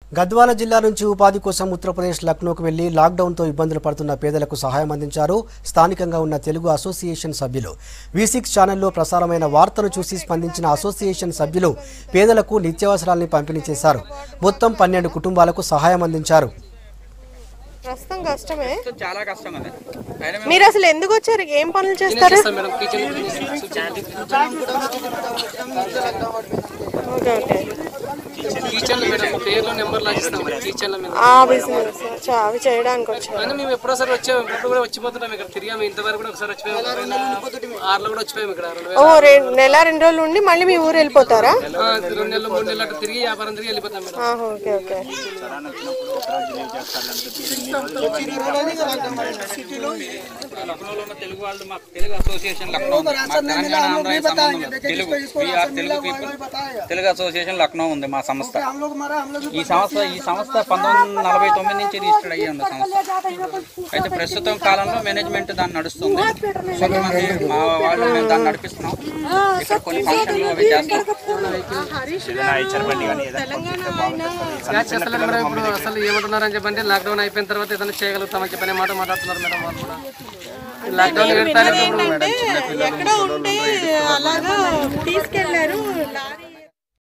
గద్వాల జిల్లా నుంచి ఉపాధి కోసం ఉత్తరప్రదేశ్ లక్నోకు వెళ్లి లాక్డౌన్తో ఇబ్బందులు పడుతున్న పేదలకు సహాయం అందించారు స్థానికంగా ఉన్న తెలుగు అసోసియేషన్ సభ్యులు వి సిక్స్ ఛానల్లో ప్రసారమైన వార్తను చూసి స్పందించిన అసోసియేషన్ సభ్యులు పేదలకు నిత్యావసరాల్ని పంపిణీ చేశారు మొత్తం పన్నెండు కుటుంబాలకు సహాయం అందించారు ప్రస్తుతం కష్టమే చాలా కష్టం అది అయినా మేము మీరు అసలు ఎందుకు వచ్చారు ఏం పనులు చేస్తారు madam kitchen okay okay kitchen madam పేర్లు నెంబర్ లాగిస్తాం కిచెన్ మీద ఆ బిజినెస్ అచ్చా, అవి చేయడానికి వచ్చారు అయినా మేము ఎప్పుడోసారి వచ్చాము ఇప్పుడు కూడా వచ్చిపోతున్నాం ఇక్కడ తిరిగాము ఇంతవరకు కూడా ఒకసారి వచ్చిపోయాము ఆరులో కూడా వచ్చిపోయాము ఇక్కడ రెండు ఓ రెండు నెల రెండు రోజులు ఉండి మళ్ళీ మీ ఊరు వెళ్ళిపోతారా వేల ఆ, రెండు నెలలు మూడు నెలలు అట్లా తిరిగి వ్యాపారం తిరిగి వెళ్ళిపోతాం మేడం ఆహా, ఓకే ఓకే లక్నోలో ఉన్న తెలుగు వాళ్ళు మాకు తెలుగు అసోసియేషన్ లక్నో ఉంది. మాకు తెలంగాణ ఆంధ్ర ఈ సంబంధం లేదు. Telugu we are Telugu people Telugu association Lucknow ఉంది మా సంస్థ ఈ సంస్థ ఈ సంస్థ పంతొమ్మిది వందల నలభై తొమ్మిది నుంచి రిజిస్టర్ అయ్యి ఉంది సంస్థ అయితే ప్రస్తుతం కాలంలో మేనేజ్మెంట్ దాన్ని నడుస్తుంది కొంతమంది మా వాళ్ళు మేము దాన్ని నడిపిస్తున్నాం ఇక్కడ కొన్ని ఫంక్షన్లు అవి చేస్తాం యాడ్ చేస్తలేదు మేడం ఇప్పుడు అసలు ఏమంటున్నారని చెప్పంటే లాక్డౌన్ అయిపోయిన తర్వాత ఏదైనా చేయగలుగుతామని చెప్పని మాట మాట్లాడుతున్నారు మేడం వాళ్ళు కూడా లాక్డౌన్ ఏడు తారీఖు ఇప్పుడు మేడం ఎక్కడ ఉంటే అలాగా తీసుకెళ్లారు లారీ